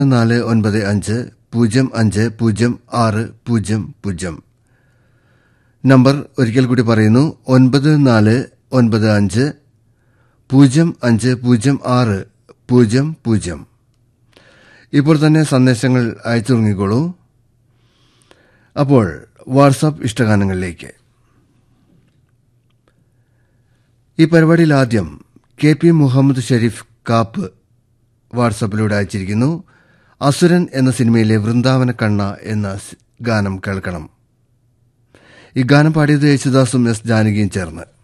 നാല് ഒൻപത് അഞ്ച് പൂജ്യം അഞ്ച് പൂജ്യം ആറ് പൂജ്യം പൂജ്യം നമ്പർ ഒരിക്കൽ കൂടി പറയുന്നു ഒൻപത് നാല് ഒൻപത് അഞ്ച് പൂജ്യം അഞ്ച് പൂജ്യം ആറ് പൂജ്യം പൂജ്യം ഇപ്പോൾ തന്നെ സന്ദേശങ്ങൾ അയച്ചു തുടങ്ങിക്കോളൂ അപ്പോൾ വാട്സാപ്പ് ഇഷ്ടഗാനങ്ങളിലേക്ക് ഈ പരിപാടിയിൽ ആദ്യം കെ പി മുഹമ്മദ് ഷെരീഫ് കാപ്പ് വാട്സാപ്പിലൂടെ അയച്ചിരിക്കുന്നു അസുരൻ എന്ന സിനിമയിലെ വൃന്ദാവന കണ്ണ എന്ന സ് ഗാനം കേൾക്കണം ഈ ഗാനം പാടിയത് യേശുദാസും എസ് ജാനകിയും ചേർന്ന്